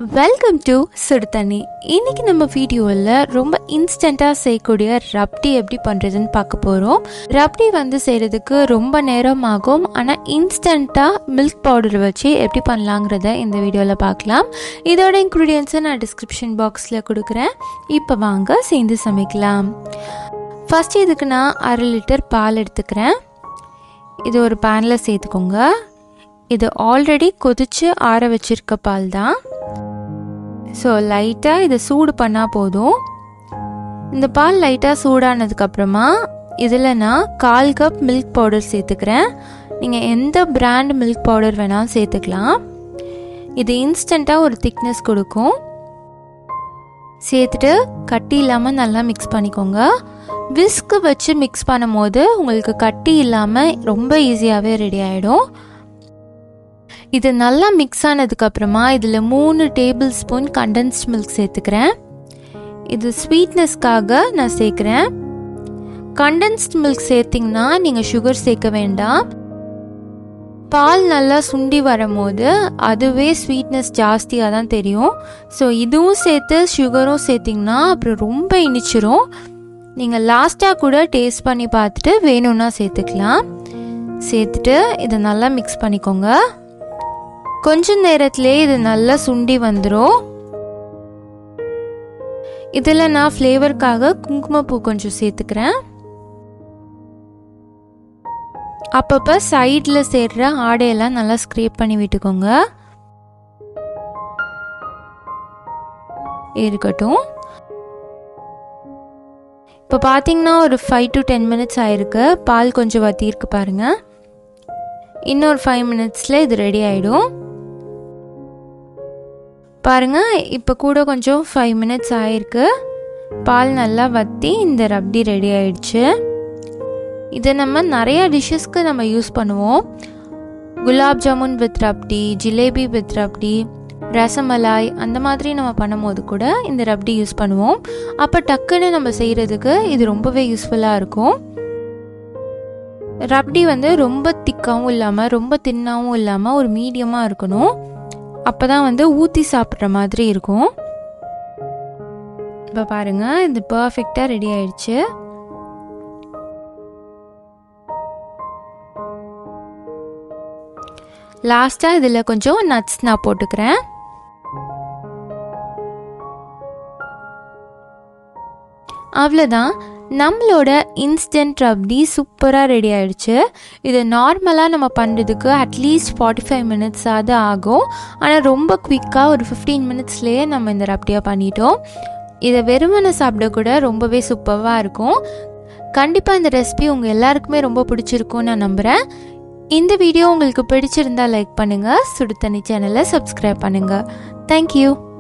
welcome to சுடு தண்ணி இன்னைக்கு நம்ம வீடியோவில் ரொம்ப இன்ஸ்டண்ட்டாக செய்யக்கூடிய ரப்டி எப்படி பண்ணுறதுன்னு பார்க்க போகிறோம் ரப்டி வந்து செய்கிறதுக்கு ரொம்ப நேரம் ஆகும் ஆனால் இன்ஸ்டண்ட்டாக மில்க் பவுடர் வச்சு எப்படி பண்ணலாங்கிறத இந்த வீடியோவில் பார்க்கலாம் இதோட இன்க்ரீடியன்ஸை நான் டிஸ்கிரிப்ஷன் பாக்ஸில் கொடுக்குறேன் இப்போ வாங்க சேர்ந்து சமைக்கலாம் ஃபஸ்ட் இதுக்கு நான் அரை லிட்டர் பால் எடுத்துக்கிறேன் இது ஒரு பேனில் சேர்த்துக்கோங்க இது ஆல்ரெடி கொதித்து ஆற வச்சிருக்க பால் தான் ஸோ லைட்டாக இதை சூடு பண்ணால் போதும் இந்த பால் லைட்டாக சூடானதுக்கப்புறமா இதில் நான் கால் கப் மில்க் பவுடர் சேர்த்துக்கிறேன் நீங்கள் எந்த பிராண்ட் மில்க் பவுடர் வேணாலும் சேர்த்துக்கலாம் இது இன்ஸ்டண்ட்டாக ஒரு திக்னஸ் கொடுக்கும் சேர்த்துட்டு கட்டி இல்லாமல் நல்லா மிக்ஸ் பண்ணிக்கோங்க விஸ்க்கு வச்சு மிக்ஸ் பண்ணும்போது உங்களுக்கு கட்டி இல்லாமல் ரொம்ப ஈஸியாகவே ரெடி ஆகிடும் இது நல்லா மிக்ஸ் ஆனதுக்கப்புறமா இதில் மூணு டேபிள் ஸ்பூன் கண்டென்ஸ்ட் மில்க் சேர்த்துக்கிறேன் இது ஸ்வீட்னஸ்க்காக நான் சேர்க்குறேன் கண்டென்ஸ்ட் மில்க் சேர்த்திங்கன்னா நீங்கள் சுகர் சேர்க்க வேண்டாம் பால் நல்லா சுண்டி வரும்போது அதுவே ஸ்வீட்னஸ் ஜாஸ்தியாக தான் தெரியும் ஸோ இதுவும் சேர்த்து சுகரும் சேர்த்திங்கன்னா அப்புறம் ரொம்ப இனிச்சிரும் நீங்கள் லாஸ்ட்டாக கூட டேஸ்ட் பண்ணி பார்த்துட்டு வேணும்னா சேர்த்துக்கலாம் சேர்த்துட்டு இதை நல்லா மிக்ஸ் பண்ணிக்கோங்க கொஞ்ச நேரத்திலே இது நல்லா சுண்டி வந்துடும் இதில் நான் ஃப்ளேவருக்காக குங்குமப்பூ கொஞ்சம் சேர்த்துக்கிறேன் அப்பப்போ சைடில் சேர்ற ஆடையெல்லாம் நல்லா ஸ்க்ரேப் பண்ணி விட்டுக்கோங்க இருக்கட்டும் இப்போ பார்த்தீங்கன்னா ஒரு ஃபைவ் டு டென் மினிட்ஸ் ஆயிருக்கு பால் கொஞ்சம் வத்தியிருக்கு பாருங்கள் இன்னொரு ஃபைவ் மினிட்ஸில் இது ரெடி ஆகிடும் பாருங்கள் இப்போ கூட கொஞ்சம் ஃபைவ் மினிட்ஸ் ஆயிருக்கு பால் நல்லா வற்றி இந்த ரப்டி ரெடி ஆயிடுச்சு இதை நம்ம நிறையா டிஷ்ஷஸ்க்கு நம்ம யூஸ் பண்ணுவோம் குலாப் ஜாமுன் வித் ரப்டி ஜிலேபி வித் ரப்டி ரசமலாய் அந்த மாதிரி நம்ம பண்ணும்போது கூட இந்த ரப்டி யூஸ் பண்ணுவோம் அப்போ டக்குன்னு நம்ம செய்கிறதுக்கு இது ரொம்பவே யூஸ்ஃபுல்லாக இருக்கும் ரப்டி வந்து ரொம்ப திக்காகவும் இல்லாமல் ரொம்ப தின்னாகவும் இல்லாமல் ஒரு மீடியமாக இருக்கணும் அப்போ தான் வந்து ஊற்றி சாப்பிட்ற மாதிரி இருக்கும் இப்போ பாருங்கள் இது பர்ஃபெக்டாக ரெடி ஆயிடுச்சு லாஸ்ட்டாக இதில் கொஞ்சம் நட்ஸ் நான் போட்டுக்கிறேன் அவ்வளோதான் நம்மளோட இன்ஸ்டன்ட் ரப்டி சூப்பராக ரெடி ஆயிடுச்சு இது நார்மலாக நம்ம பண்ணுறதுக்கு அட்லீஸ்ட் ஃபார்ட்டி ஃபைவ் மினிட்ஸாவது ஆகும் ஆனால் ரொம்ப குவிக்காக ஒரு ஃபிஃப்டீன் மினிட்ஸ்லேயே நம்ம இந்த ரப்டியாக பண்ணிட்டோம் இதை வெறுமனை சாப்பிட கூட ரொம்பவே சூப்பராக இருக்கும் கண்டிப்பாக இந்த ரெசிபி உங்கள் எல்லாருக்குமே ரொம்ப பிடிச்சிருக்கும்னு நான் நம்புகிறேன் இந்த வீடியோ உங்களுக்கு பிடிச்சிருந்தா லைக் பண்ணுங்கள் சுடு தண்ணி சேனலை சப்ஸ்கிரைப் பண்ணுங்கள் தேங்க்யூ